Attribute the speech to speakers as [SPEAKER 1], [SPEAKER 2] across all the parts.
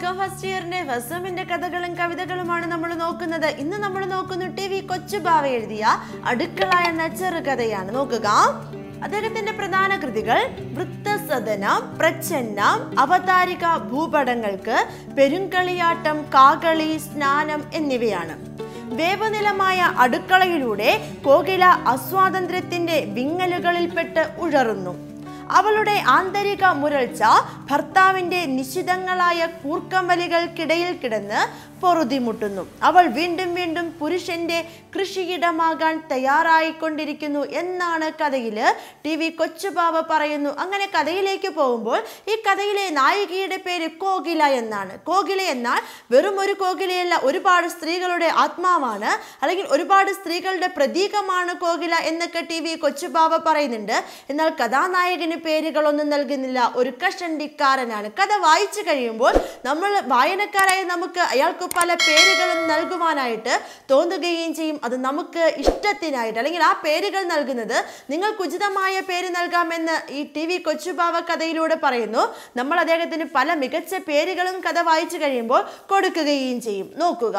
[SPEAKER 1] BCom first ഇയറിന്റെ വസമിന്റെ കഥകളും കവിതകളുമാണ് നമ്മൾ നോക്കുന്നത് ഇന്ന് നമ്മൾ നോക്കുന്നു ടി വി കൊച്ചുബാവ എഴുതിയ അടുക്കള എന്ന ചെറുകഥയാണ് നോക്കുക അദ്ദേഹത്തിന്റെ പ്രധാന കൃതികൾ വൃത്തസദനം പ്രച്ഛന്നം അവതാരിക ഭൂപടങ്ങൾക്ക് പെരുങ്കളിയാട്ടം കാകളി സ്നാനം എന്നിവയാണ് വേവനിലമായ അടുക്കളയിലൂടെ കോകില അസ്വാതന്ത്ര്യത്തിന്റെ വിങ്ങലുകളിൽപ്പെട്ട് ഉഴറുന്നു അവളുടെ ആന്തരിക മുരൾച്ച ഭർത്താവിന്റെ നിശിതങ്ങളായ കൂർക്കമ്പലികൾക്കിടയിൽ കിടന്ന് പൊറുതിമുട്ടുന്നു അവൾ വീണ്ടും വീണ്ടും പുരുഷന്റെ കൃഷിയിടമാകാൻ തയ്യാറായിക്കൊണ്ടിരിക്കുന്നു എന്നാണ് കഥയിൽ ടി വി കൊച്ചുബാവ പറയുന്നു അങ്ങനെ കഥയിലേക്ക് പോകുമ്പോൾ ഈ കഥയിലെ നായികയുടെ പേര് കോകില എന്നാണ് കോകില എന്നാൽ വെറും ഒരു കോകിലയല്ല ഒരുപാട് സ്ത്രീകളുടെ ആത്മാവാണ് അല്ലെങ്കിൽ ഒരുപാട് സ്ത്രീകളുടെ പ്രതീകമാണ് കോകില എന്നൊക്കെ ടി വി കൊച്ചുബാവ പറയുന്നുണ്ട് എന്നാൽ കഥാനായകന് പേരുകളൊന്നും നൽകുന്നില്ല ഒരു കഷണ്ടിക്കാരനാണ് കഥ വായിച്ചു കഴിയുമ്പോൾ നമ്മൾ വായനക്കാരായ നമുക്ക് അയാൾക്ക് പല പേരുകളും നൽകുവാനായിട്ട് തോന്നുകയും ചെയ്യും അത് നമുക്ക് ഇഷ്ടത്തിനായിട്ട് അല്ലെങ്കിൽ ആ പേരുകൾ നൽകുന്നത് നിങ്ങൾക്ക് ഉചിതമായ പേര് നൽകാമെന്ന് ഈ ടി വി കൊച്ചുബാവ കഥയിലൂടെ പറയുന്നു നമ്മൾ അദ്ദേഹത്തിന് പല മികച്ച പേരുകളും കഥ വായിച്ചു കഴിയുമ്പോൾ കൊടുക്കുകയും ചെയ്യും നോക്കുക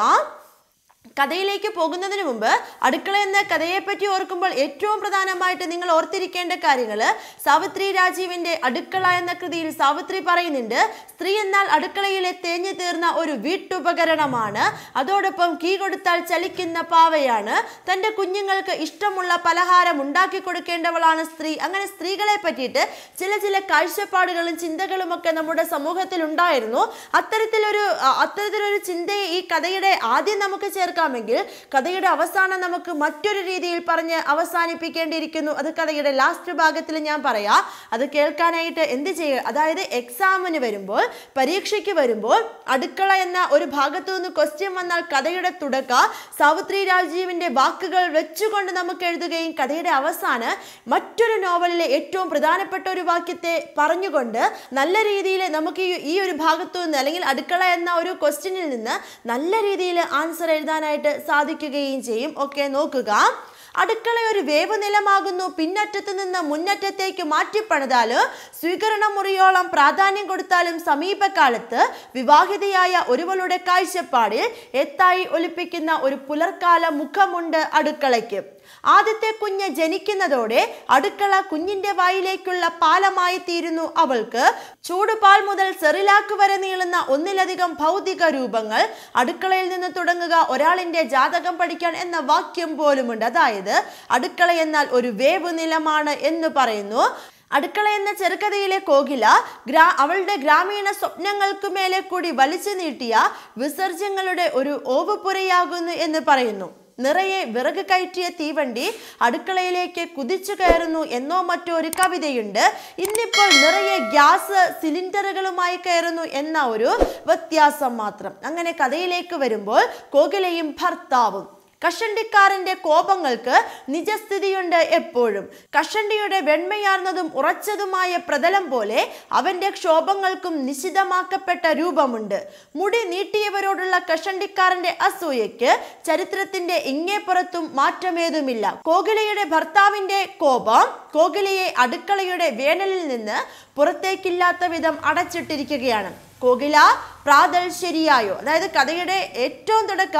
[SPEAKER 1] കഥയിലേക്ക് പോകുന്നതിന് മുമ്പ് അടുക്കള എന്ന കഥയെപ്പറ്റി ഓർക്കുമ്പോൾ ഏറ്റവും പ്രധാനമായിട്ട് നിങ്ങൾ ഓർത്തിരിക്കേണ്ട കാര്യങ്ങൾ സാവിത്രി രാജീവിന്റെ അടുക്കള എന്ന കൃതിയിൽ സാവിത്രി പറയുന്നുണ്ട് സ്ത്രീ എന്നാൽ അടുക്കളയിലെ തേഞ്ഞു തീർന്ന ഒരു വീട്ടുപകരണമാണ് അതോടൊപ്പം കീ കൊടുത്താൽ ചലിക്കുന്ന പാവയാണ് തൻ്റെ കുഞ്ഞുങ്ങൾക്ക് ഇഷ്ടമുള്ള പലഹാരം ഉണ്ടാക്കി കൊടുക്കേണ്ടവളാണ് സ്ത്രീ അങ്ങനെ സ്ത്രീകളെ പറ്റിയിട്ട് ചില ചില കാഴ്ചപ്പാടുകളും ചിന്തകളും ഒക്കെ നമ്മുടെ സമൂഹത്തിൽ ഉണ്ടായിരുന്നു അത്തരത്തിലൊരു അ- അത്തരത്തിലൊരു ചിന്തയെ ഈ കഥയുടെ ആദ്യം നമുക്ക് ചേർക്കാമെങ്കിൽ കഥയുടെ അവസാനം നമുക്ക് മറ്റൊരു രീതിയിൽ പറഞ്ഞ് അവസാനിപ്പിക്കേണ്ടിയിരിക്കുന്നു അത് കഥയുടെ ലാസ്റ്റ് ഭാഗത്തിൽ ഞാൻ പറയാം അത് കേൾക്കാനായിട്ട് എന്ത് ചെയ്യുക അതായത് എക്സാമിന് വരുമ്പോൾ പരീക്ഷയ്ക്ക് വരുമ്പോൾ അടുക്കള എന്ന ഒരു ഭാഗത്തു നിന്ന് ക്വസ്റ്റ്യൻ വന്നാൽ കഥയുടെ തുടക്ക സാവിത്രി രാജീവിന്റെ വാക്കുകൾ വെച്ചുകൊണ്ട് നമുക്ക് എഴുതുകയും കഥയുടെ അവസാനം മറ്റൊരു നോവലിലെ ഏറ്റവും പ്രധാനപ്പെട്ട ഒരു വാക്യത്തെ പറഞ്ഞുകൊണ്ട് നല്ല രീതിയിൽ നമുക്ക് ഈ- ഈ ഒരു ഭാഗത്തു നിന്ന് അല്ലെങ്കിൽ അടുക്കള എന്ന ഒരു ക്വസ്റ്റ്യനിൽ നിന്ന് നല്ല രീതിയിൽ ആൻസർ എഴുതാനായിട്ട് സാധിക്കുകയും ചെയ്യും ഓക്കെ നോക്കുക അടുക്കള ഒരു വേവ് നിലമാകുന്നു പിന്നറ്റത്ത് നിന്ന് മുന്നറ്റത്തേക്ക് മാറ്റിപ്പണിതാല് സ്വീകരണ മുറിയോളം പ്രാധാന്യം കൊടുത്താലും സമീപകാലത്ത് വിവാഹിതയായ ഒരുവളുടെ കാഴ്ചപ്പാടിൽ എത്തായി ഒലിപ്പിക്കുന്ന ഒരു പുലർക്കാല മുഖമുണ്ട് അടുക്കളയ്ക്ക് ആദ്യത്തെ കുഞ്ഞ് ജനിക്കുന്നതോടെ അടുക്കള കുഞ്ഞിന്റെ വായിലേക്കുള്ള പാലമായി തീരുന്നു അവൾക്ക് ചൂടുപാൽ മുതൽ സെറിലാക്ക് വരെ നീളുന്ന ഒന്നിലധികം ഭൗതിക രൂപങ്ങൾ അടുക്കളയിൽ നിന്ന് തുടങ്ങുക ഒരാളിന്റെ ജാതകം പഠിക്കാൻ എന്ന വാക്യം പോലുമുണ്ട് അതായത് അടുക്കള എന്നാൽ ഒരു വേവ് നിലമാണ് എന്ന് പറയുന്നു അടുക്കള എന്ന ചെറുകഥയിലെ കോകില ഗ്രാ അവളുടെ ഗ്രാമീണ സ്വപ്നങ്ങൾക്കു മേലെ കൂടി വലിച്ചു നീട്ടിയ വിസർജ്യങ്ങളുടെ ഒരു ഓവുപുരയാകുന്നു എന്ന് പറയുന്നു നിറയെ വിറക് കയറ്റിയ തീവണ്ടി അടുക്കളയിലേക്ക് കുതിച്ചു കയറുന്നു എന്നോ മറ്റോ ഒരു കവിതയുണ്ട് ഇന്നിപ്പോൾ നിറയെ ഗ്യാസ് സിലിണ്ടറുകളുമായി കയറുന്നു എന്ന ഒരു വ്യത്യാസം മാത്രം അങ്ങനെ കഥയിലേക്ക് വരുമ്പോൾ കോകിലയും ഭർത്താവും കഷണ്ടിക്കാരന്റെ കോപങ്ങൾക്ക് നിജസ്ഥിതിയുണ്ട് എപ്പോഴും കഷണ്ടിയുടെ വെണ്മയാർന്നതും ഉറച്ചതുമായ പ്രതലം പോലെ അവന്റെ ക്ഷോഭങ്ങൾക്കും നിശിതമാക്കപ്പെട്ട രൂപമുണ്ട് മുടി നീട്ടിയവരോടുള്ള കഷണ്ടിക്കാരന്റെ അസൂയയ്ക്ക് ചരിത്രത്തിന്റെ ഇങ്ങേപ്പുറത്തും മാറ്റമേതുമില്ല കോകിലയുടെ ഭർത്താവിന്റെ കോപം കോകിലയെ അടുക്കളയുടെ വേനലിൽ നിന്ന് പുറത്തേക്കില്ലാത്ത വിധം അടച്ചിട്ടിരിക്കുകയാണ് കോകില പ്രാതൽ ശരിയായോ അതായത് കഥയുടെ ഏറ്റവും തുടക്ക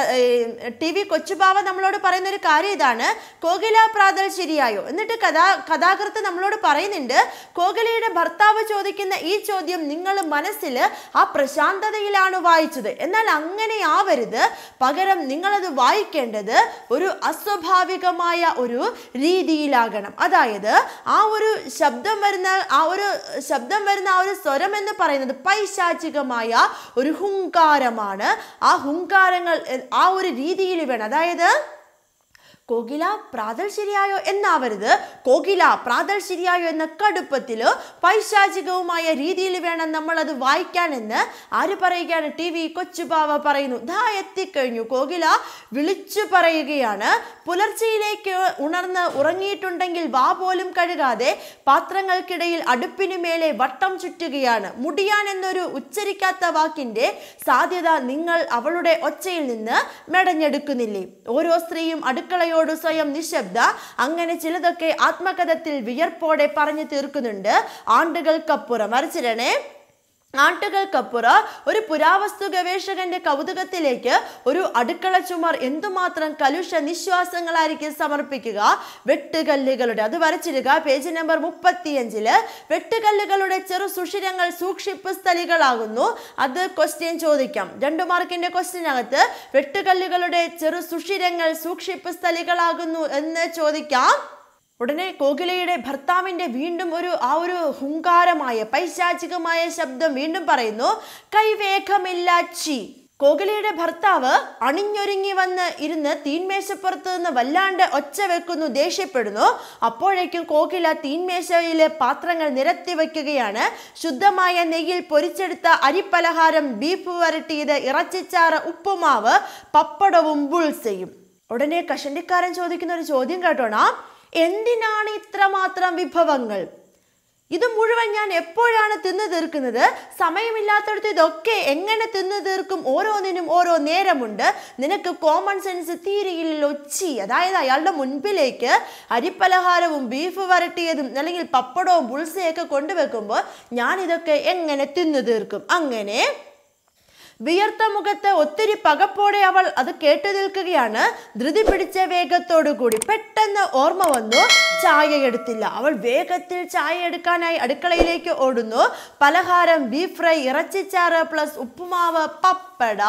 [SPEAKER 1] ടി വി കൊച്ചുബാവ നമ്മളോട് പറയുന്ന ഒരു കാര്യം ഇതാണ് കോകില പ്രാതൽ ശരിയായോ എന്നിട്ട് കഥാ കഥാകൃത്ത് നമ്മളോട് പറയുന്നുണ്ട് കോകിലയുടെ ഭർത്താവ് ചോദിക്കുന്ന ഈ ചോദ്യം നിങ്ങൾ മനസ്സിൽ ആ പ്രശാന്തതയിലാണ് വായിച്ചത് എന്നാൽ അങ്ങനെ ആവരുത് പകരം നിങ്ങളത് വായിക്കേണ്ടത് ഒരു അസ്വാഭാവികമായ ഒരു രീതിയിലാകണം അതായത് ആ ഒരു ശബ്ദം വരുന്ന ആ ഒരു ശബ്ദം വരുന്ന ആ ഒരു സ്വരം എന്ന് പറയുന്നത് പൈശാചികമായ ഒരു ഹുങ്കാരമാണ് ആ ഹുങ്കാരങ്ങൾ എ- ആ ഒരു രീതിയിൽ വേണം അതായത് കോകില പ്രാതൽ ശരിയായോ എന്നാവരുത് കോകില പ്രാതൽ ശരിയായോ എന്ന കടുപ്പത്തിലോ പൈശാചികവുമായ രീതിയിൽ വേണം നമ്മൾ അത് വായിക്കാനെന്ന് ആര് പറയുകയാണ് ടി വി കൊച്ചുബാവ പറയുന്നു ദാ എത്തിക്കഴിഞ്ഞു കോകില വിളിച്ചു പറയുകയാണ് പുലർച്ചയിലേക്ക് ഉണർന്ന് ഉറങ്ങിയിട്ടുണ്ടെങ്കിൽ വാ പോലും കഴുകാതെ പാത്രങ്ങൾക്കിടയിൽ അടുപ്പിനു മേലെ വട്ടം ചുറ്റുകയാണ് മുടിയാൻ എന്നൊരു ഉച്ചരിക്കാത്ത വാക്കിന്റെ സാധ്യത നിങ്ങൾ അവളുടെ ഒച്ചയിൽ നിന്ന് മെടഞ്ഞെടുക്കുന്നില്ലേ ഓരോ സ്ത്രീയും അടുക്കളയോട് സ്വയം നിശബ്ദ അങ്ങനെ ചിലതൊക്കെ ആത്മകഥത്തിൽ വിയർപ്പോടെ പറഞ്ഞു തീർക്കുന്നുണ്ട് ആണ്ടുകൾക്കപ്പുറം മറിച്ചിരണേ ആണ്ടുകൾക്കപ്പുറം ഒരു പുരാവസ്തു ഗവേഷകന്റെ കൗതുകത്തിലേക്ക് ഒരു അടുക്കള ചുമർ എന്തുമാത്രം കലുഷ നിശ്വാസങ്ങളായിരിക്കും സമർപ്പിക്കുക വെട്ടുകല്ലുകളുടെ അത് വരച്ചിടുക പേജ് നമ്പർ മുപ്പത്തിയഞ്ചില് വെട്ടുകല്ലുകളുടെ ചെറു സുഷിരങ്ങൾ സൂക്ഷിപ്പ് സ്ഥലികളാകുന്നു അത് ക്വസ്റ്റ്യൻ ചോദിക്കാം രണ്ടു മാർക്കിന്റെ ക്വസ്റ്റ്യനകത്ത് വെട്ടുകല്ലുകളുടെ ചെറു സുഷിരങ്ങൾ സൂക്ഷിപ്പ് സ്ഥലികളാകുന്നു എന്ന് ചോദിക്കാം ഉടനെ കോകിലയുടെ ഭർത്താവിന്റെ വീണ്ടും ഒരു ആ ഒരു ഹുങ്കാരമായ പൈശാചികമായ ശബ്ദം വീണ്ടും പറയുന്നു കൈവേഗമില്ല ചി കോകിലയുടെ ഭർത്താവ് അണിഞ്ഞൊരുങ്ങി വന്ന് ഇരുന്ന് തീന്മേശപ്പുറത്ത് നിന്ന് വല്ലാണ്ട് ഒച്ച വെക്കുന്നു ദേഷ്യപ്പെടുന്നു അപ്പോഴേക്കും കോകില തീന്മേശയിലെ പാത്രങ്ങൾ നിരത്തി വയ്ക്കുകയാണ് ശുദ്ധമായ നെയ്യിൽ പൊരിച്ചെടുത്ത അരിപ്പലഹാരം ബീഫ് വരട്ടിയത് ഇറച്ചിച്ചാറ് ഉപ്പുമാവ് പപ്പടവും ബുൾസയും ഉടനെ കഷണ്ടിക്കാരൻ ചോദിക്കുന്ന ഒരു ചോദ്യം കേട്ടോണാം എന്തിനാണ് ഇത്രമാത്രം വിഭവങ്ങൾ ഇത് മുഴുവൻ ഞാൻ എപ്പോഴാണ് തിന്നു തീർക്കുന്നത് സമയമില്ലാത്തടത്ത് ഇതൊക്കെ എങ്ങനെ തിന്നു തീർക്കും ഓരോന്നിനും ഓരോ നേരമുണ്ട് നിനക്ക് കോമൺ സെൻസ് തീരെയില്ലല്ലോ ചി അതായത് അയാളുടെ മുൻപിലേക്ക് അരിപ്പലഹാരവും ബീഫ് വരട്ടിയതും അല്ലെങ്കിൽ പപ്പടവും പുൾസയൊക്കെ കൊണ്ടുവെക്കുമ്പോൾ ഞാൻ ഇതൊക്കെ എങ്ങനെ തിന്നു തീർക്കും അങ്ങനെ വിയർത്ത മുഖത്ത് ഒത്തിരി പകപ്പോടെ അവൾ അത് കേട്ടു നിൽക്കുകയാണ് ധൃതി പിടിച്ച വേഗത്തോടു കൂടി പെട്ടെന്ന് ഓർമ്മ വന്നു ചായ എടുത്തില്ല അവൾ വേഗത്തിൽ ചായ എടുക്കാനായി അടുക്കളയിലേക്ക് ഓടുന്നു പലഹാരം ബീഫ് ഫ്രൈ ഇറച്ചിച്ചാറ് പ്ലസ് ഉപ്പുമാവ് പപ്പട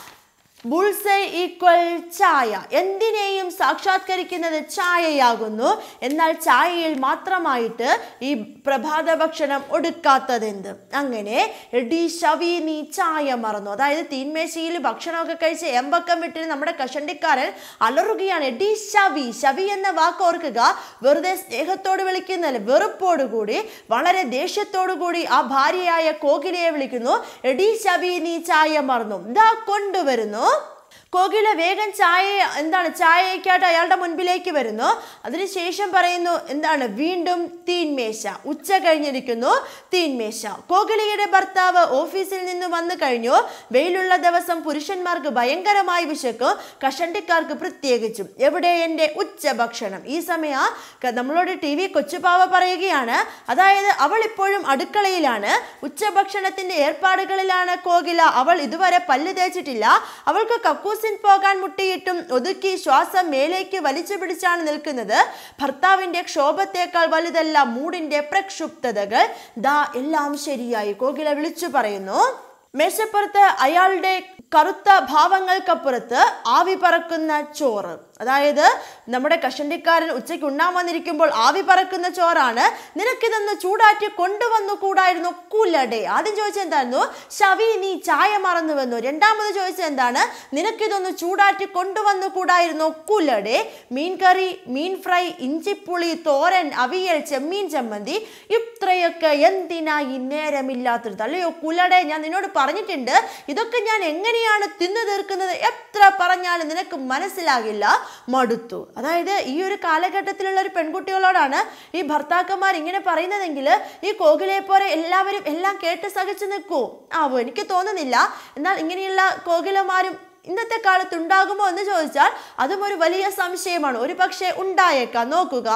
[SPEAKER 1] ബുൾസൈ ഈക്വൽ ചായ എന്തിനേയും സാക്ഷാത്കരിക്കുന്നത് ചായയാകുന്നു എന്നാൽ ചായയിൽ മാത്രമായിട്ട് ഈ പ്രഭാത ഭക്ഷണം ഒടുക്കാത്തതെന്ത് അങ്ങനെ എടി ശവി നീ ചായ മറന്നു അതായത് തീന്മേശയിൽ ഭക്ഷണമൊക്കെ കഴിച്ച് എമ്പക്കം വിട്ടിട്ട് നമ്മുടെ കഷണ്ടിക്കാരൻ അലറുകയാണ് എടി ശവി ശവി എന്ന വാക്ക് ഓർക്കുക വെറുതെ സ്നേഹത്തോട് വിളിക്കുന്നല്ല വെറുപ്പോടുകൂടി വളരെ ദേഷ്യത്തോടു കൂടി ആ ഭാര്യയായ കോകിലയെ വിളിക്കുന്നു എടി ശവി നീ ചായ മറന്നു ഇതാ കൊണ്ടുവരുന്നു കോകില വേഗം ചായ എന്താണ് ചായയ്ക്കായിട്ട് അയാളുടെ മുൻപിലേക്ക് വരുന്നു അതിനുശേഷം പറയുന്നു എന്താണ് വീണ്ടും തീന്മേശ ഉച്ച കഴിഞ്ഞിരിക്കുന്നു തീന്മേശ കോകിലയുടെ ഭർത്താവ് ഓഫീസിൽ നിന്ന് വന്നു കഴിഞ്ഞു വെയിലുള്ള ദിവസം പുരുഷന്മാർക്ക് ഭയങ്കരമായി വിശക്കും കഷണ്ടിക്കാർക്ക് പ്രത്യേകിച്ചും എവിടെ എൻ്റെ ഉച്ചഭക്ഷണം ഈ സമയം ക- നമ്മളോട് ടി വി കൊച്ചുപാവ പറയുകയാണ് അതായത് അവൾ ഇപ്പോഴും അടുക്കളയിലാണ് ഉച്ചഭക്ഷണത്തിന്റെ ഏർപ്പാടുകളിലാണ് കോകില അവൾ ഇതുവരെ പല്ല് തേച്ചിട്ടില്ല അവൾക്ക് കക്കൂസിൻ പോകാൻ മുട്ടിയിട്ടും ഒതുക്കി ശ്വാസം മേലേക്ക് വലിച്ചു പിടിച്ചാണ് നിൽക്കുന്നത് ഭർത്താവിന്റെ ക്ഷോഭത്തേക്കാൾ വലുതല്ല മൂടിന്റെ പ്രക്ഷുബ്ധതകൾ ദാ എല്ലാം ശരിയായി കോകില വിളിച്ചു പറയുന്നു മേശപ്പുറത്ത് അയാളുടെ കറുത്ത ഭാവങ്ങൾക്കപ്പുറത്ത് ആവി പറക്കുന്ന ചോറ് അതായത് നമ്മുടെ കഷണ്ടിക്കാരൻ ഉച്ചയ്ക്ക് ഉണ്ണാൻ വന്നിരിക്കുമ്പോൾ ആവി പറക്കുന്ന ചോറാണ് നിനക്കിതൊന്ന് ചൂടാറ്റി കൊണ്ടുവന്നു കൂടായിരുന്നു കുലടെ ആദ്യം ചോദിച്ചത് എന്തായിരുന്നു ശവി നീ ചായ മറന്നുവെന്നു രണ്ടാമത് ചോദിച്ചത് എന്താണ് നിനക്കിതൊന്ന് ചൂടാറ്റി കൊണ്ടുവന്നു കൂടായിരുന്നു കുലടെ മീൻ കറി മീൻ ഫ്രൈ ഇഞ്ചിപ്പുളി തോരൻ അവിയൽ ചെമ്മീൻ ചമ്മന്തി ഇത്രയൊക്കെ എന്തിനാ ഈ നേരമില്ലാത്തത് അല്ലയോ കുലടെ ഞാൻ നിന്നോട് പറഞ്ഞിട്ടുണ്ട് ഇതൊക്കെ ഞാൻ എങ്ങനെയാണ് തിന്നു തീർക്കുന്നത് എത്ര പറഞ്ഞാലും നിനക്ക് മനസ്സിലാകില്ല മടുത്തു അതായത് ഈ ഒരു കാലഘട്ടത്തിലുള്ള ഒരു പെൺകുട്ടികളോടാണ് ഈ ഭർത്താക്കന്മാർ ഇങ്ങനെ പറയുന്നതെങ്കിൽ ഈ കോകിലയെ പോലെ എല്ലാവരും എല്ലാം കേട്ട് സഹിച്ചു നിൽക്കൂ ആവോ എനിക്ക് തോന്നുന്നില്ല എന്നാൽ ഇങ്ങനെയുള്ള കോകിലമാരും ഇന്നത്തെ കാലത്ത് ഉണ്ടാകുമോ എന്ന് ചോദിച്ചാൽ അതും ഒരു വലിയ സംശയമാണ് ഒരു പക്ഷേ ഉണ്ടായേക്കാം നോക്കുക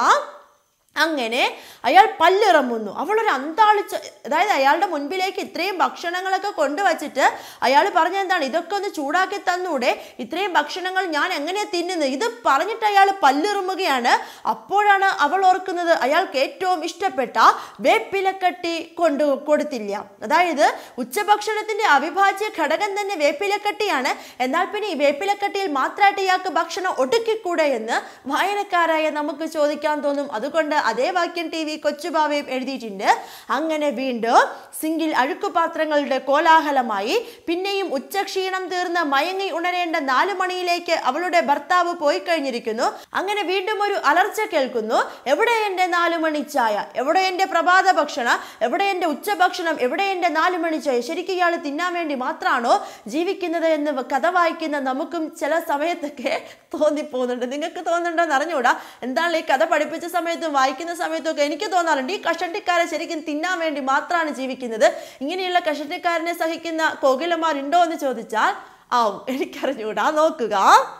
[SPEAKER 1] അങ്ങനെ അയാൾ പല്ലിറങ്ങുന്നു അവളൊരു അന്താളിച്ച അതായത് അയാളുടെ മുൻപിലേക്ക് ഇത്രയും ഭക്ഷണങ്ങളൊക്കെ കൊണ്ടുവച്ചിട്ട് അയാൾ പറഞ്ഞ എന്താണ് ഇതൊക്കെ ഒന്ന് ചൂടാക്കി തന്നൂടെ ഇത്രയും ഭക്ഷണങ്ങൾ ഞാൻ എങ്ങനെ തിന്നുന്നത് ഇത് പറഞ്ഞിട്ട് അയാൾ പല്ലിറുമുകയാണ് അപ്പോഴാണ് അവൾ ഓർക്കുന്നത് അയാൾക്ക് ഏറ്റവും ഇഷ്ടപ്പെട്ട വേപ്പിലക്കട്ടി കൊണ്ടു കൊടുത്തില്ല അതായത് ഉച്ചഭക്ഷണത്തിന്റെ അവിഭാജ്യ ഘടകം തന്നെ വേപ്പിലക്കട്ടിയാണ് എന്നാൽ പിന്നെ ഈ വേപ്പിലക്കട്ടിയിൽ മാത്രമായിട്ട് ഇയാൾക്ക് ഭക്ഷണം ഒടുക്കിക്കൂടെ എന്ന് വായനക്കാരായ നമുക്ക് ചോദിക്കാൻ തോന്നും അതുകൊണ്ട് അതേ വാക്യം ടി വി കൊച്ചുബാവയും എഴുതിയിട്ടുണ്ട് അങ്ങനെ വീണ്ടും സിങ്കിൽ അഴുക്കുപാത്രങ്ങളുടെ കോലാഹലമായി പിന്നെയും ഉച്ചക്ഷീണം തീർന്ന് മയങ്ങി ഉണരേണ്ട നാലു മണിയിലേക്ക് അവളുടെ ഭർത്താവ് പോയി കഴിഞ്ഞിരിക്കുന്നു അങ്ങനെ വീണ്ടും ഒരു അലർച്ച കേൾക്കുന്നു എവിടെ എൻ്റെ നാലു മണി ചായ എവിടെ എൻ്റെ പ്രഭാത ഭക്ഷണം എവിടെ എൻ്റെ ഉച്ചഭക്ഷണം എവിടെ എൻ്റെ നാലു മണി ചായ ശരിക്കും ഇയാൾ തിന്നാൻ വേണ്ടി മാത്രമാണോ ജീവിക്കുന്നത് എന്ന് കഥ വായിക്കുന്ന നമുക്കും ചില സമയത്തൊക്കെ തോന്നിപ്പോകുന്നുണ്ട് നിങ്ങൾക്ക് തോന്നുന്നുണ്ടോ എന്ന് അറിഞ്ഞുകൂടാ എന്താണ് ഈ കഥ പഠിപ്പിച്ച സമയത്തും വായിക്കുന്ന സമയത്തും ഒക്കെ എനിക്ക് തോന്നാറുണ്ട് ഈ കഷണ്ടിക്കാരെ ശരിക്കും തിന്നാൻ വേണ്ടി മാത്രമാണ് ജീവിക്കുന്നത് ഇങ്ങനെയുള്ള കഷണ്ടിക്കാരനെ സഹിക്കുന്ന കോകിലമാരുണ്ടോ എന്ന് ചോദിച്ചാൽ ആവും എനിക്കറിഞ്ഞുകൂടാ നോക്കുക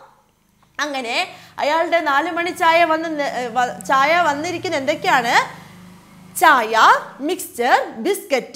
[SPEAKER 1] അങ്ങനെ അയാളുടെ നാല് മണി ചായ വന്ന് ന- ഏ, വ- ചായ വന്നിരിക്കുന്ന എന്തൊക്കെയാണ് ചായ മിക്സ്ചർ ബിസ്ക്കറ്റ്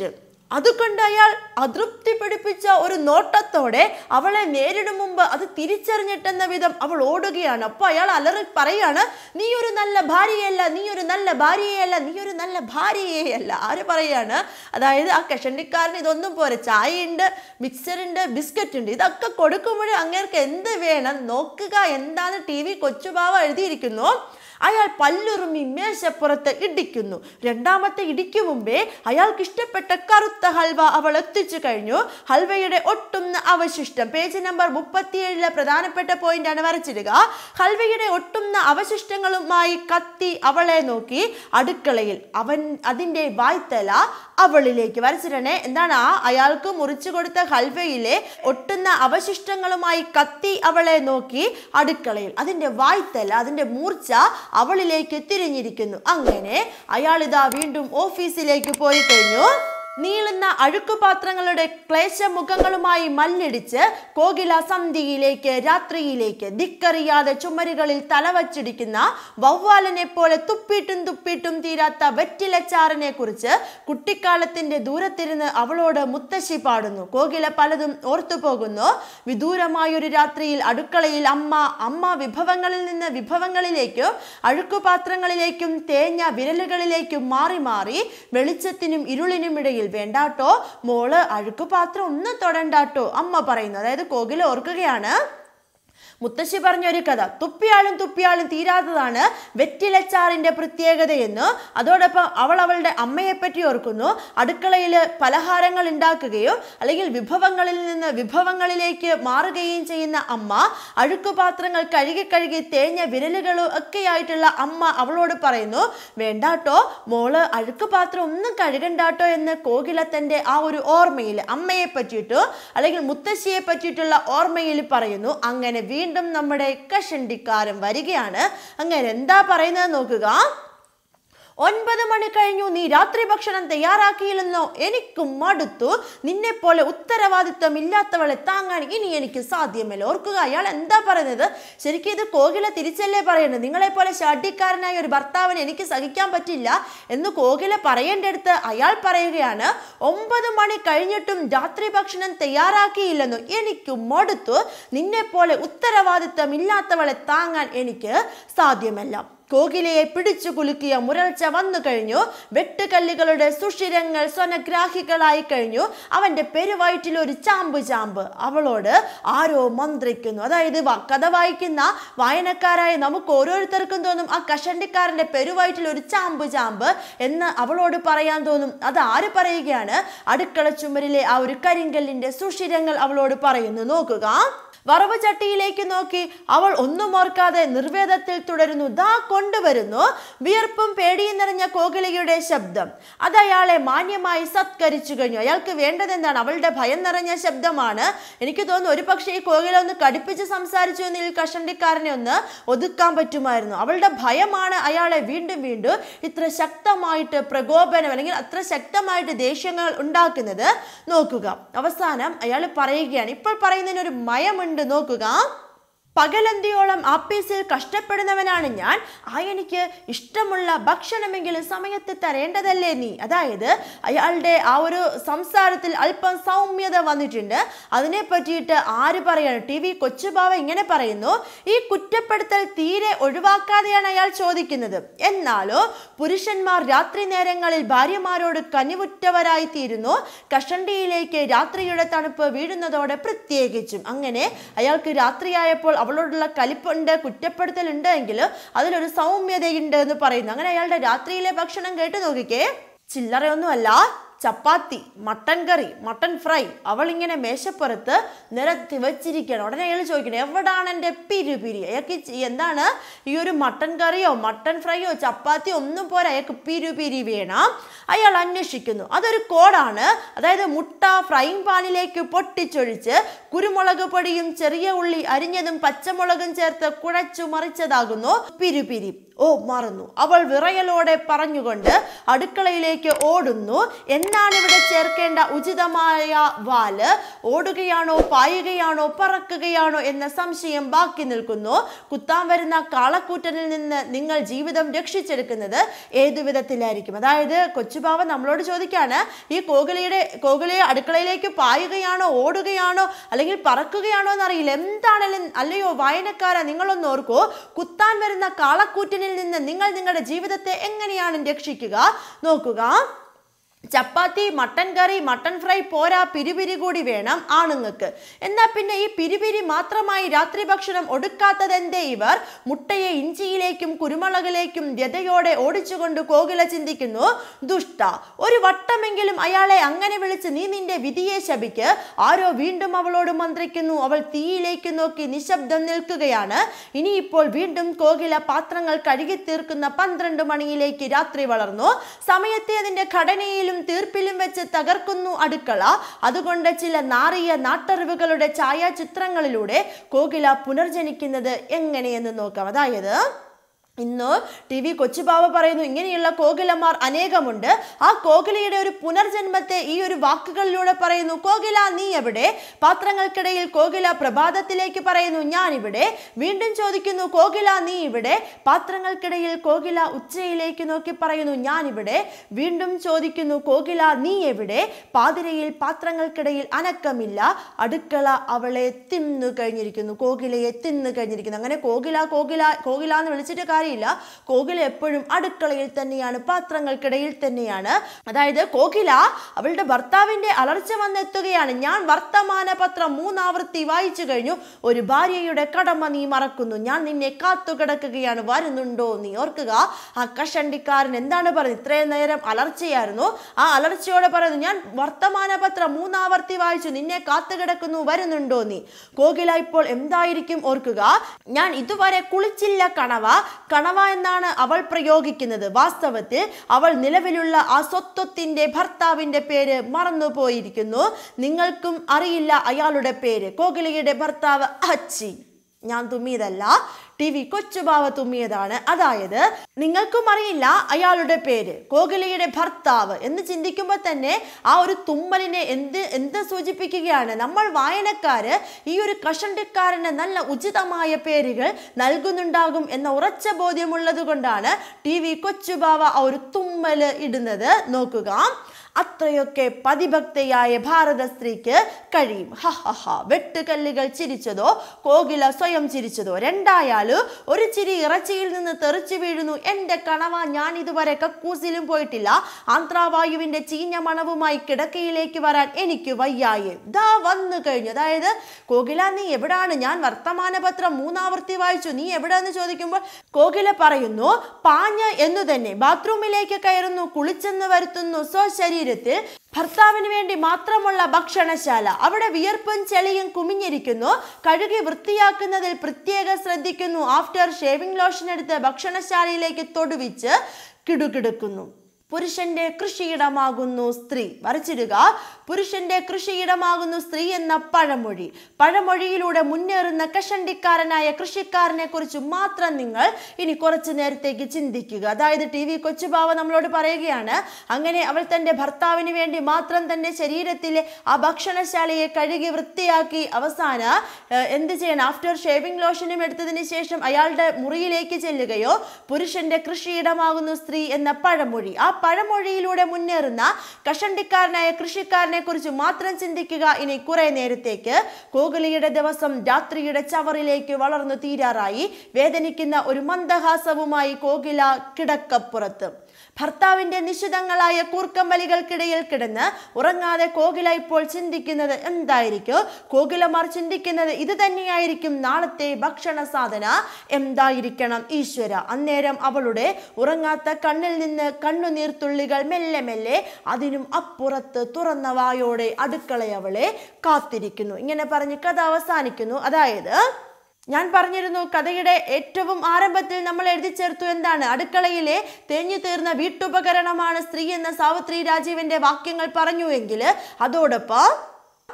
[SPEAKER 1] അതുകൊണ്ട് അയാൾ അതൃപ്തി പിടിപ്പിച്ച ഒരു നോട്ടത്തോടെ അവളെ നേരിടും മുമ്പ് അത് തിരിച്ചറിഞ്ഞിട്ടെന്ന വിധം അവൾ ഓടുകയാണ് അപ്പൊ അയാൾ അലറി പറയാണ് നീ ഒരു നല്ല ഭാര്യയല്ല നീ ഒരു നല്ല ഭാര്യയല്ല നീ ഒരു നല്ല ഭാര്യയല്ല ആര് പറയാണ് അതായത് ആ കഷണ്ടിക്കാരന് ഇതൊന്നും പോരെ ചായയുണ്ട് മിക്സറുണ്ട് ബിസ്ക്കറ്റ് ഉണ്ട് ഇതൊക്കെ കൊടുക്കുമ്പോഴും അങ്ങേർക്ക് എന്ത് വേണം നോക്കുക എന്താണ് ടി വി കൊച്ചുബാവ എഴുതിയിരിക്കുന്നു അയാൾ പല്ലുറുമി മേശപ്പുറത്ത് ഇടിക്കുന്നു രണ്ടാമത്തെ ഇടിക്കു മുമ്പേ അയാൾക്ക് ഇഷ്ടപ്പെട്ട കറുത്ത ഹൽവ അവൾ എത്തിച്ചു കഴിഞ്ഞു ഹൽവയുടെ ഒട്ടുന്ന അവശിഷ്ടം പേജ് നമ്പർ മുപ്പത്തിയേഴിലെ പ്രധാനപ്പെട്ട പോയിന്റ് ആണ് വരച്ചിടുക ഹൽവയുടെ ഒട്ടുന്ന അവശിഷ്ടങ്ങളുമായി കത്തി അവളെ നോക്കി അടുക്കളയിൽ അവൻ അതിൻ്റെ വായ്ത്തല അവളിലേക്ക് വരച്ചിടണേ എന്താണ് ആ അയാൾക്ക് മുറിച്ചു കൊടുത്ത ഹൽവയിലെ ഒട്ടുന്ന അവശിഷ്ടങ്ങളുമായി കത്തി അവളെ നോക്കി അടുക്കളയിൽ അതിൻ്റെ വായ്ത്തല അതിൻ്റെ മൂർച്ച അവളിലേക്ക് തിരിഞ്ഞിരിക്കുന്നു അങ്ങനെ അയാൾ ഇതാ വീണ്ടും ഓഫീസിലേക്ക് പോയി കഴിഞ്ഞു നീളുന്ന അഴുക്കുപാത്രങ്ങളുടെ ക്ലേശമുഖങ്ങളുമായി മല്ലിടിച്ച് കോകില സന്ധിയിലേക്ക് രാത്രിയിലേക്ക് ദിക്കറിയാതെ ചുമരുകളിൽ തലവച്ചിടിക്കുന്ന വവ്വാലിനെ പോലെ തുപ്പിയിട്ടും തുപ്പിയിട്ടും തീരാത്ത വെറ്റിലച്ചാറിനെ കുറിച്ച് കുട്ടിക്കാലത്തിന്റെ ദൂരത്തിരുന്ന് അവളോട് മുത്തശ്ശി പാടുന്നു കോകില പലതും ഓർത്തു പോകുന്നു വിദൂരമായൊരു രാത്രിയിൽ അടുക്കളയിൽ അമ്മ അമ്മ വിഭവങ്ങളിൽ നിന്ന് വിഭവങ്ങളിലേക്കും അഴുക്കുപാത്രങ്ങളിലേക്കും തേഞ്ഞ വിരലുകളിലേക്കും മാറി മാറി വെളിച്ചത്തിനും ഇരുളിനും ഇടയിൽ വേണ്ടാട്ടോ മോള് അഴുക്കുപാത്രം ഒന്നും തൊടണ്ടാട്ടോ അമ്മ പറയുന്നു അതായത് കോകില ഓർക്കുകയാണ് മുത്തശ്ശി പറഞ്ഞ ഒരു കഥ തുപ്പിയാളും തുപ്പിയാളും തീരാത്തതാണ് വെറ്റിലച്ചാറിന്റെ പ്രത്യേകതയെന്ന് അതോടൊപ്പം അവൾ അവളുടെ അമ്മയെ പറ്റി ഓർക്കുന്നു അടുക്കളയിൽ പലഹാരങ്ങൾ ഉണ്ടാക്കുകയും അല്ലെങ്കിൽ വിഭവങ്ങളിൽ നിന്ന് വിഭവങ്ങളിലേക്ക് മാറുകയും ചെയ്യുന്ന അമ്മ അഴുക്കുപാത്രങ്ങൾ കഴുകി കഴുകി തേഞ്ഞ വിരലുകളും ഒക്കെയായിട്ടുള്ള അമ്മ അവളോട് പറയുന്നു വേണ്ടാട്ടോ മോള് അഴുക്കുപാത്രം ഒന്നും കഴുകണ്ടാട്ടോ എന്ന് കോകില തന്റെ ആ ഒരു ഓർമ്മയിൽ അമ്മയെ പറ്റിയിട്ടോ അല്ലെങ്കിൽ മുത്തശ്ശിയെ പറ്റിയിട്ടുള്ള ഓർമ്മയിൽ പറയുന്നു അങ്ങനെ വീണ്ടും നമ്മുടെ കഷണ്ടിക്കാരൻ വരികയാണ് അങ്ങനെ എന്താ പറയുന്നത് നോക്കുക ഒൻപത് മണി കഴിഞ്ഞു നീ രാത്രി ഭക്ഷണം തയ്യാറാക്കിയില്ലെന്നോ എനിക്കും മടുത്തു നിന്നെ പോലെ ഉത്തരവാദിത്വം ഇല്ലാത്തവളെ താങ്ങാൻ ഇനി എനിക്ക് സാധ്യമല്ല ഓർക്കുക അയാൾ എന്താ പറയുന്നത് ശരിക്കും ഇത് കോകില തിരിച്ചല്ലേ പറയുന്നത് നിങ്ങളെ പോലെ ഷാഡിക്കാരനായ ഒരു ഭർത്താവിനെ എനിക്ക് സഹിക്കാൻ പറ്റില്ല എന്ന് കോകില പറയേണ്ടടുത്ത് അയാൾ പറയുകയാണ് ഒമ്പത് മണി കഴിഞ്ഞിട്ടും രാത്രി ഭക്ഷണം തയ്യാറാക്കിയില്ലെന്നോ എനിക്ക് മടുത്തു നിന്നെ പോലെ ഉത്തരവാദിത്വം ഇല്ലാത്തവളെ താങ്ങാൻ എനിക്ക് സാധ്യമല്ല കോകിലയെ പിടിച്ചു കുലുക്കിയ മുരൾച്ച വന്നു കഴിഞ്ഞു വെട്ടുകല്ലുകളുടെ സുഷിരങ്ങൾ സ്വനഗ്രാഹികളായി കഴിഞ്ഞു അവന്റെ പെരുവയറ്റിൽ ഒരു ചാമ്പ് ചാമ്പ് അവളോട് ആരോ മന്ത്രിക്കുന്നു അതായത് വ- കഥ വായിക്കുന്ന വായനക്കാരായ നമുക്ക് ഓരോരുത്തർക്കും തോന്നും ആ കഷണ്ടിക്കാരന്റെ പെരുവയറ്റിൽ ഒരു ചാമ്പ് ചാമ്പ് എന്ന് അവളോട് പറയാൻ തോന്നും അത് ആര് പറയുകയാണ് അടുക്കള ചുമരിലെ ആ ഒരു കരിങ്കല്ലിന്റെ സുഷിരങ്ങൾ അവളോട് പറയുന്നു നോക്കുക വറവ് ചട്ടിയിലേക്ക് നോക്കി അവൾ ഒന്നും ഓർക്കാതെ നിർവേദത്തിൽ തുടരുന്നു ദാ കൊണ്ടുവരുന്നു വിയർപ്പും പേടിയും നിറഞ്ഞ കോകിലയുടെ ശബ്ദം അത് അയാളെ മാന്യമായി സത്കരിച്ചു കഴിഞ്ഞു അയാൾക്ക് വേണ്ടത് എന്താണ് അവളുടെ ഭയം നിറഞ്ഞ ശബ്ദമാണ് എനിക്ക് തോന്നുന്നു ഒരു പക്ഷേ ഈ കോകില ഒന്ന് കടുപ്പിച്ച് സംസാരിച്ചു എന്നിൽ കഷണ്ടിക്കാരനെ ഒന്ന് ഒതുക്കാൻ പറ്റുമായിരുന്നു അവളുടെ ഭയമാണ് അയാളെ വീണ്ടും വീണ്ടും ഇത്ര ശക്തമായിട്ട് പ്രകോപനം അല്ലെങ്കിൽ അത്ര ശക്തമായിട്ട് ദേഷ്യങ്ങൾ ഉണ്ടാക്കുന്നത് നോക്കുക അവസാനം അയാൾ പറയുകയാണ് ഇപ്പോൾ പറയുന്നതിന് ഒരു മയമുണ്ട് നോക്കുക പകലന്തിയോളം ആപ്പീസിൽ കഷ്ടപ്പെടുന്നവനാണ് ഞാൻ ആ എനിക്ക് ഇഷ്ടമുള്ള ഭക്ഷണമെങ്കിലും സമയത്ത് തരേണ്ടതല്ലേ നീ അതായത് അയാളുടെ ആ ഒരു സംസാരത്തിൽ അല്പം സൗമ്യത വന്നിട്ടുണ്ട് അതിനെ പറ്റിയിട്ട് ആര് പറയാണ് ടി വി കൊച്ചുബാവ ഇങ്ങനെ പറയുന്നു ഈ കുറ്റപ്പെടുത്തൽ തീരെ ഒഴിവാക്കാതെയാണ് അയാൾ ചോദിക്കുന്നത് എന്നാലോ പുരുഷന്മാർ രാത്രി നേരങ്ങളിൽ ഭാര്യമാരോട് കനിവുറ്റവരായി തീരുന്നു കഷണ്ടിയിലേക്ക് രാത്രിയുടെ തണുപ്പ് വീഴുന്നതോടെ പ്രത്യേകിച്ചും അങ്ങനെ അയാൾക്ക് രാത്രിയായപ്പോൾ അവളോടുള്ള കലിപ്പുണ്ട് കുറ്റപ്പെടുത്തലുണ്ട് എങ്കിൽ അതിലൊരു സൗമ്യതയുണ്ട് എന്ന് പറയുന്നു അങ്ങനെ അയാളുടെ രാത്രിയിലെ ഭക്ഷണം കേട്ട് നോക്കിക്കേ ചില്ലറയൊന്നുമല്ല chapati mutton curry mutton fry അവൾ ഇങ്ങനെ മേശപ്പുറത്ത് നിരത്തി വെച്ചിരിക്കുകയാണ് ഉടനെ അയാൾ ചോദിക്കണം എവിടാണ് എൻ്റെ പിരുപിരി അയാൾക്ക് ചി- എന്താണ് ഈ ഒരു മട്ടൻ കറിയോ മട്ടൻ ഫ്രൈയോ ചപ്പാത്തിയോ ഒന്നും പോരാ അയാൾക്ക് പിരുപിരി വേണം അയാൾ അന്വേഷിക്കുന്നു അതൊരു കോഡാണ് അതായത് മുട്ട ഫ്രൈങ് പാനിലേക്ക് പൊട്ടിച്ചൊഴിച്ച് കുരുമുളക് പൊടിയും ചെറിയ ഉള്ളി അരിഞ്ഞതും പച്ചമുളകും ചേർത്ത് കുഴച്ചു മറിച്ചതാകുന്നു പിരുപിരി ഓ മറന്നു അവൾ വിറയലോടെ പറഞ്ഞുകൊണ്ട് അടുക്കളയിലേക്ക് ഓടുന്നു എന്നാൽ എന്നാണ് ഇവിടെ ചേർക്കേണ്ട ഉചിതമായ വാല് ഓടുകയാണോ പായുകയാണോ പറക്കുകയാണോ എന്ന സംശയം ബാക്കി നിൽക്കുന്നു കുത്താൻ വരുന്ന കാളക്കൂറ്റനിൽ നിന്ന് നിങ്ങൾ ജീവിതം രക്ഷിച്ചെടുക്കുന്നത് ഏതു വിധത്തിലായിരിക്കും അതായത് കൊച്ചുബാവ നമ്മളോട് ചോദിക്കാണ് ഈ കോകിലയുടെ കോകിലയെ അടുക്കളയിലേക്ക് പായുകയാണോ ഓടുകയാണോ അല്ലെങ്കിൽ പറക്കുകയാണോ എന്നറിയില്ല എന്താണെങ്കിലും അല്ലയോ വായനക്കാര നിങ്ങളൊന്ന് ഓർക്കൂ കുത്താൻ വരുന്ന കാളക്കൂറ്റനിൽ നിന്ന് നിങ്ങൾ നിങ്ങളുടെ ജീവിതത്തെ എങ്ങനെയാണ് രക്ഷിക്കുക നോക്കുക chapati mutton curry mutton fry പോരാ പിരിപിരി കൂടി വേണം ആണുങ്ങൾക്ക് എന്നാ പിന്നെ ഈ പിരിപിരി മാത്രമായി രാത്രി ഭക്ഷണം ഒടുക്കാത്തതെന്തേ ഇവർ മുട്ടയെ ഇഞ്ചിയിലേക്കും കുരുമുളകിലേക്കും വ്യതയോടെ ഓടിച്ചുകൊണ്ട് കോകില ചിന്തിക്കുന്നു ദുഷ്ട ഒരു വട്ടമെങ്കിലും അയാളെ അങ്ങനെ വിളിച്ച് നീ നിന്റെ വിധിയെ ശപിക്ക് ആരോ വീണ്ടും അവളോട് മന്ത്രിക്കുന്നു അവൾ തീയിലേക്ക് നോക്കി നിശബ്ദം നിൽക്കുകയാണ് ഇനിയിപ്പോൾ വീണ്ടും കോകില പാത്രങ്ങൾ കഴുകി തീർക്കുന്ന പന്ത്രണ്ട് മണിയിലേക്ക് രാത്രി വളർന്നു സമയത്തെ അതിന്റെ ഘടനയിലും തീർപ്പിലും വെച്ച് തകർക്കുന്നു അടുക്കള അതുകൊണ്ട് ചില നാറിയ നാട്ടറിവുകളുടെ ഛായാചിത്രങ്ങളിലൂടെ കോകില പുനർജനിക്കുന്നത് എങ്ങനെയെന്ന് നോക്കാം അതായത് ഇന്ന് ടി വി കൊച്ചുബാവ പറയുന്നു ഇങ്ങനെയുള്ള കോകിലമാർ അനേകമുണ്ട് ആ കോകിലയുടെ ഒരു പുനർജന്മത്തെ ഈ ഒരു വാക്കുകളിലൂടെ പറയുന്നു കോകില നീ എവിടെ പാത്രങ്ങൾക്കിടയിൽ കോകില പ്രഭാതത്തിലേക്ക് പറയുന്നു ഞാൻ ഇവിടെ വീണ്ടും ചോദിക്കുന്നു കോകില നീ ഇവിടെ പാത്രങ്ങൾക്കിടയിൽ കോകില ഉച്ചയിലേക്ക് നോക്കി പറയുന്നു ഞാൻ ഇവിടെ വീണ്ടും ചോദിക്കുന്നു കോകില നീ എവിടെ പാതിരയിൽ പാത്രങ്ങൾക്കിടയിൽ അനക്കമില്ല അടുക്കള അവളെ തിന്നു കഴിഞ്ഞിരിക്കുന്നു കോകിലയെ തിന്നു കഴിഞ്ഞിരിക്കുന്നു അങ്ങനെ കോകില കോകില കോകില എന്ന് വിളിച്ചിട്ട് കാര്യമില്ല കോകില എപ്പോഴും അടുക്കളയിൽ തന്നെയാണ് പാത്രങ്ങൾക്കിടയിൽ തന്നെയാണ് അതായത് കോകില അവളുടെ ഭർത്താവിന്റെ അലർച്ച വന്നെത്തുകയാണ് ഞാൻ വർത്തമാന പത്രം മൂന്നാവൃത്തി വായിച്ചു കഴിഞ്ഞു ഒരു ഭാര്യയുടെ കടമ നീ മറക്കുന്നു ഞാൻ നിന്നെ കാത്തു കിടക്കുകയാണ് വരുന്നുണ്ടോ നീ ഓർക്കുക ആ കഷണ്ടിക്കാരൻ എന്താണ് പറയുന്നത് ഇത്രയും നേരം അലർച്ചയായിരുന്നു ആ അലർച്ചയോടെ പറയുന്നു ഞാൻ വർത്തമാന പത്രം മൂന്നാവർത്തി വായിച്ചു നിന്നെ കാത്തു കിടക്കുന്നു വരുന്നുണ്ടോ നീ കോകില ഇപ്പോൾ എന്തായിരിക്കും ഓർക്കുക ഞാൻ ഇതുവരെ കുളിച്ചില്ല കണവ കണവ എന്നാണ് അവൾ പ്രയോഗിക്കുന്നത് വാസ്തവത്തിൽ അവൾ നിലവിലുള്ള ആ സ്വത്വത്തിന്റെ ഭർത്താവിന്റെ പേര് മറന്നുപോയിരിക്കുന്നു നിങ്ങൾക്കും അറിയില്ല അയാളുടെ പേര് കോകിലയുടെ ഭർത്താവ് അച്ചി ഞാൻ തുമ്മിയതല്ല ടി വി കൊച്ചുബാവ തുമ്മിയതാണ് അതായത് നിങ്ങൾക്കും അറിയില്ല അയാളുടെ പേര് കോകിലയുടെ ഭർത്താവ് എന്ന് ചിന്തിക്കുമ്പോൾ തന്നെ ആ ഒരു തുമ്മലിനെ എന്ത് എന്ത് സൂചിപ്പിക്കുകയാണ് നമ്മൾ വായനക്കാര് ഈ ഒരു കഷണ്ടിക്കാരന് നല്ല ഉചിതമായ പേരുകൾ നൽകുന്നുണ്ടാകും എന്ന ഉറച്ച ബോധ്യമുള്ളത് കൊണ്ടാണ് ടി വി കൊച്ചുബാവ ആ ഒരു തുമ്മല് ഇടുന്നത് നോക്കുക അത്രയൊക്കെ പതിഭക്തയായ ഭാരത സ്ത്രീക്ക് കഴിയും ഹ ഹ ഹ വെട്ടുകല്ലുകൾ ചിരിച്ചതോ കോകില സ്വയം ചിരിച്ചതോ രണ്ടായാലും ഒരു ചിരി ഇറച്ചിയിൽ നിന്ന് തെറിച്ചു വീഴുന്നു എന്റെ കണവ ഞാൻ ഇതുവരെ കക്കൂസിലും പോയിട്ടില്ല ആന്ത്രാവായുവിന്റെ ചീഞ്ഞ മണവുമായി കിടക്കയിലേക്ക് വരാൻ എനിക്ക് വയ്യായേ ദാ വന്നു കഴിഞ്ഞു അതായത് കോകില നീ എവിടാണ് ഞാൻ വർത്തമാനപത്രം മൂന്നാവർത്തി വായിച്ചു നീ എവിടെയെന്ന് ചോദിക്കുമ്പോൾ കോകില പറയുന്നു പാഞ്ഞ് എന്നു തന്നെ ബാത്റൂമിലേക്ക് കയറുന്നു കുളിച്ചെന്ന് വരുത്തുന്നു സ്വശരീരത്തിൽ ഭർത്താവിന് വേണ്ടി മാത്രമുള്ള ഭക്ഷണശാല അവിടെ വിയർപ്പും ചെളിയും കുമിഞ്ഞിരിക്കുന്നു കഴുകി വൃത്തിയാക്കുന്നതിൽ പ്രത്യേകം ശ്രദ്ധിക്കുന്നു ആഫ്റ്റർ ഷേവിംഗ് ലോഷൻ എടുത്ത് ഭക്ഷണശാലയിലേക്ക് തൊടുവിച്ച് കിടുകിടുക്കുന്നു പുരുഷന്റെ കൃഷിയിടമാകുന്നു സ്ത്രീ വരച്ചിടുക പുരുഷന്റെ കൃഷിയിടമാകുന്നു സ്ത്രീ എന്ന പഴമൊഴി പഴമൊഴിയിലൂടെ മുന്നേറുന്ന കഷണ്ടിക്കാരനായ കൃഷിക്കാരനെ കുറിച്ച് മാത്രം നിങ്ങൾ ഇനി കുറച്ചു നേരത്തേക്ക് ചിന്തിക്കുക അതായത് ടി വി കൊച്ചുബാവ നമ്മളോട് പറയുകയാണ് അങ്ങനെ അവൾ തന്റെ ഭർത്താവിന് വേണ്ടി മാത്രം തന്റെ ശരീരത്തിലെ ആ ഭക്ഷണശാലയെ കഴുകി വൃത്തിയാക്കി അവസാന ഏഹ്, എന്ത് ചെയ്യണം ആഫ്റ്റർ ഷേവിംഗ് ലോഷനും എടുത്തതിന് ശേഷം അയാളുടെ മുറിയിലേക്ക് ചെല്ലുകയോ പുരുഷന്റെ കൃഷിയിടമാകുന്നു സ്ത്രീ എന്ന പഴമൊഴി ആ പഴമൊഴിയിലൂടെ മുന്നേറുന്ന കഷണ്ടിക്കാരനായ കൃഷിക്കാരനെ കുറിച്ച് മാത്രം ചിന്തിക്കുക ഇനി കുറെ നേരത്തേക്ക് കോകിലിയുടെ ദിവസം രാത്രിയുടെ ചവറിലേക്ക് വളർന്നു തീരാറായി വേദനിക്കുന്ന ഒരു മന്ദഹാസവുമായി കോകില കിടക്കപ്പുറത്ത് ഭർത്താവിന്റെ നിശിതങ്ങളായ കൂർക്കമ്പലികൾക്കിടയിൽ കിടന്ന് ഉറങ്ങാതെ കോകില ഇപ്പോൾ ചിന്തിക്കുന്നത് എന്തായിരിക്കും കോകിലമാർ ചിന്തിക്കുന്നത് ഇത് തന്നെയായിരിക്കും നാളത്തെ ഭക്ഷണ സാധന എന്തായിരിക്കണം ഈശ്വര അന്നേരം അവളുടെ ഉറങ്ങാത്ത കണ്ണിൽ നിന്ന് കണ്ണുനീർത്തുള്ളികൾ മെല്ലെ മെല്ലെ അതിനും അപ്പുറത്ത് തുറന്ന വായോടെ അടുക്കളയവളെ കാത്തിരിക്കുന്നു ഇങ്ങനെ പറഞ്ഞ് കഥ അവസാനിക്കുന്നു അതായത് ഞാൻ പറഞ്ഞിരുന്നു കഥയുടെ ഏറ്റവും ആരംഭത്തിൽ നമ്മൾ എഴുതി ചേർത്തു എന്താണ് അടുക്കളയിലെ തേഞ്ഞു തീർന്ന വീട്ടുപകരണമാണ് സ്ത്രീ എന്ന സാവിത്രി രാജീവിന്റെ വാക്യങ്ങൾ പറഞ്ഞുവെങ്കിൽ അതോടൊപ്പം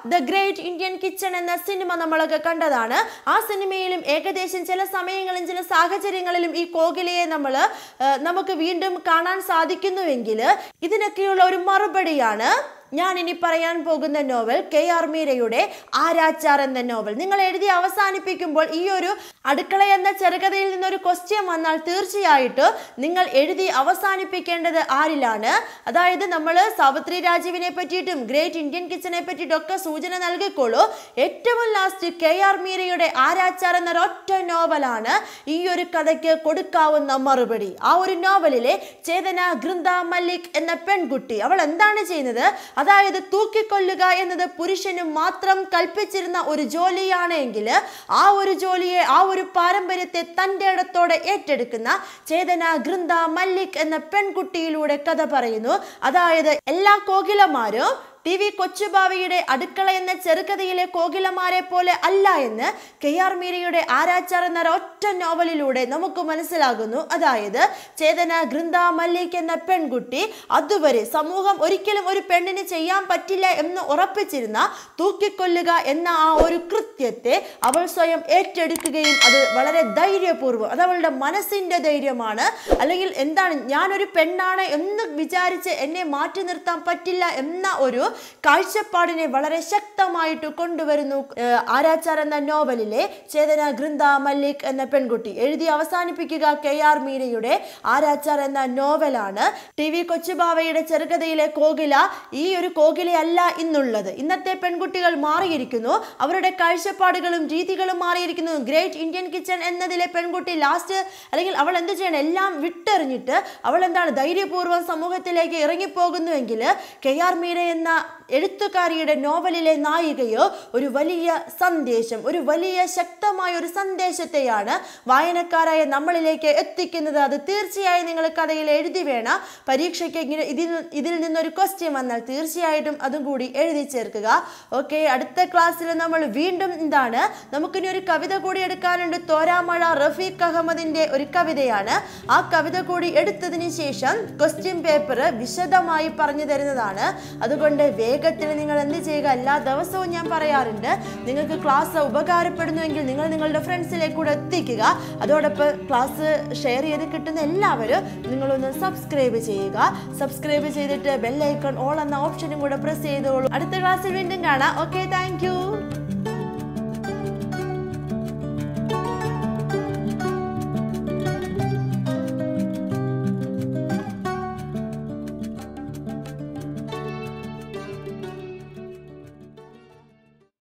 [SPEAKER 1] ദ ഗ്രേറ്റ് ഇന്ത്യൻ കിച്ചൺ എന്ന സിനിമ നമ്മളൊക്കെ കണ്ടതാണ് ആ സിനിമയിലും ഏകദേശം ചില സമയങ്ങളിലും ചില സാഹചര്യങ്ങളിലും ഈ കോകിലയെ നമ്മൾ നമുക്ക് വീണ്ടും കാണാൻ സാധിക്കുന്നുവെങ്കിൽ ഇതിനൊക്കെയുള്ള ഒരു മറുപടിയാണ് ഞാൻ ഇനി പറയാൻ പോകുന്ന നോവൽ കെ ആർ മീരയുടെ ആരാച്ചാർ എന്ന നോവൽ നിങ്ങൾ എഴുതി അവസാനിപ്പിക്കുമ്പോൾ ഈ ഒരു അടുക്കള എന്ന ചെറുകഥയിൽ നിന്നൊരു ക്വസ്റ്റ്യൻ വന്നാൽ തീർച്ചയായിട്ടും നിങ്ങൾ എഴുതി അവസാനിപ്പിക്കേണ്ടത് ആരിലാണ് അതായത് നമ്മൾ സാവിത്രി രാജീവിനെ പറ്റിയിട്ടും ഗ്രേറ്റ് ഇന്ത്യൻ കിച്ചനെ പറ്റിയിട്ടും ഒക്കെ സൂചന നൽകിക്കോളൂ ഏറ്റവും ലാസ്റ്റ് കെ ആർ മീരയുടെ ആരാച്ചാർ എന്ന ഒറ്റ നോവലാണ് ഈ ഒരു കഥയ്ക്ക് കൊടുക്കാവുന്ന മറുപടി ആ ഒരു നോവലിലെ ചേതന ഗൃന്ദ മല്ലിക് എന്ന പെൺകുട്ടി അവൾ എന്താണ് ചെയ്യുന്നത് അതായത് തൂക്കിക്കൊല്ലുക എന്നത് പുരുഷന് മാത്രം കൽപ്പിച്ചിരുന്ന ഒരു ജോലിയാണ് എങ്കിൽ ആ ഒരു ജോലിയെ ആ ഒരു പാരമ്പര്യത്തെ തൻ്റെ ഇടത്തോടെ ഏറ്റെടുക്കുന്ന ചേതന ഗൃന്ദ മല്ലിക് എന്ന പെൺകുട്ടിയിലൂടെ കഥ പറയുന്നു അതായത് എല്ലാ കോകിലമാരും ടി വി കൊച്ചുബാവിയുടെ അടുക്കള എന്ന ചെറുകഥയിലെ കോകിലമാരെ പോലെ അല്ല എന്ന് കെ ആർ മീരയുടെ ആരാച്ചാർ എന്ന ഒറ്റ നോവലിലൂടെ നമുക്ക് മനസ്സിലാകുന്നു അതായത് ചേതന ഗൃന്ദ മല്ലിക് എന്ന പെൺകുട്ടി അതുവരെ സമൂഹം ഒരിക്കലും ഒരു പെണ്ണിന് ചെയ്യാൻ പറ്റില്ല എന്ന് ഉറപ്പിച്ചിരുന്ന തൂക്കിക്കൊല്ലുക എന്ന ആ ഒരു കൃത്യത്തെ അവൾ സ്വയം ഏറ്റെടുക്കുകയും അത് വളരെ ധൈര്യപൂർവ്വം അത് അവളുടെ മനസ്സിന്റെ ധൈര്യമാണ് അല്ലെങ്കിൽ എന്താണ് ഞാനൊരു പെണ്ണാണ് എന്ന് വിചാരിച്ച് എന്നെ മാറ്റി നിർത്താൻ പറ്റില്ല എന്ന ഒരു കാഴ്ചപ്പാടിനെ വളരെ ശക്തമായിട്ട് കൊണ്ടുവരുന്നു ഏഹ്, ആരാച്ചാർ എന്ന നോവലിലെ ചേതന ഗൃന്ദ മല്ലിക് എന്ന പെൺകുട്ടി എഴുതി അവസാനിപ്പിക്കുക കെ ആർ മീരയുടെ ആരാച്ചാർ എന്ന നോവലാണ് ടി വി കൊച്ചുബാവയുടെ ചെറുകഥയിലെ കോകില ഈ ഒരു കോകിലയല്ല ഇന്നുള്ളത് ഇന്നത്തെ പെൺകുട്ടികൾ മാറിയിരിക്കുന്നു അവരുടെ കാഴ്ചപ്പാടുകളും രീതികളും മാറിയിരിക്കുന്നു ഗ്രേറ്റ് ഇന്ത്യൻ കിച്ചൺ എന്നതിലെ പെൺകുട്ടി ലാസ്റ്റ് അല്ലെങ്കിൽ അവൾ എന്ത് ചെയ്യണം എല്ലാം വിട്ടെറിഞ്ഞിട്ട് അവൾ എന്താണ് ധൈര്യപൂർവ്വം സമൂഹത്തിലേക്ക് ഇറങ്ങിപ്പോകുന്നുവെങ്കിൽ കെ ആർ മീര എന്ന എഴുത്തുകാരിയുടെ നോവലിലെ നായികയോ ഒരു വലിയ സന്ദേശം ഒരു വലിയ ശക്തമായ ഒരു സന്ദേശത്തെയാണ് വായനക്കാരായ നമ്മളിലേക്ക് എത്തിക്കുന്നത് അത് തീർച്ചയായും നിങ്ങൾ കഥയിൽ എഴുതി വേണം പരീക്ഷയ്ക്ക് ഇങ്ങനെ ഇതിൽ ഇതിൽ നിന്നൊരു ക്വസ്റ്റ്യൻ വന്നാൽ തീർച്ചയായിട്ടും അതും കൂടി എഴുതി ചേർക്കുക ഓക്കെ അടുത്ത ക്ലാസ്സിൽ നമ്മൾ വീണ്ടും എന്താണ് നമുക്കിനി ഒരു കവിത കൂടി എടുക്കാനുണ്ട് തോരാമഴ റഫീഖ് അഹമ്മദിന്റെ ഒരു കവിതയാണ് ആ കവിത കൂടി എടുത്തതിന് ശേഷം ക്വസ്റ്റ്യൻ പേപ്പർ വിശദമായി പറഞ്ഞു തരുന്നതാണ് അതുകൊണ്ട് വേഗത്തിൽ നിങ്ങൾ എന്ത് ചെയ്യുക എല്ലാ ദിവസവും ഞാൻ പറയാറുണ്ട് നിങ്ങൾക്ക് ക്ലാസ് ഉപകാരപ്പെടുന്നുവെങ്കിൽ നിങ്ങൾ നിങ്ങളുടെ ഫ്രണ്ട്സിലേക്ക് കൂടെ എത്തിക്കുക അതോടൊപ്പം ക്ലാസ് ഷെയർ ചെയ്ത് കിട്ടുന്ന എല്ലാവരും നിങ്ങളൊന്ന് സബ്സ്ക്രൈബ് ചെയ്യുക സബ്സ്ക്രൈബ് ചെയ്തിട്ട് ബെല്ലൈക്കൺ ഓൾ എന്ന ഓപ്ഷനും കൂടെ പ്രസ് ചെയ്തോളൂ അടുത്ത ക്ലാസ്സിൽ വീണ്ടും കാണാം ഓക്കെ താങ്ക് യു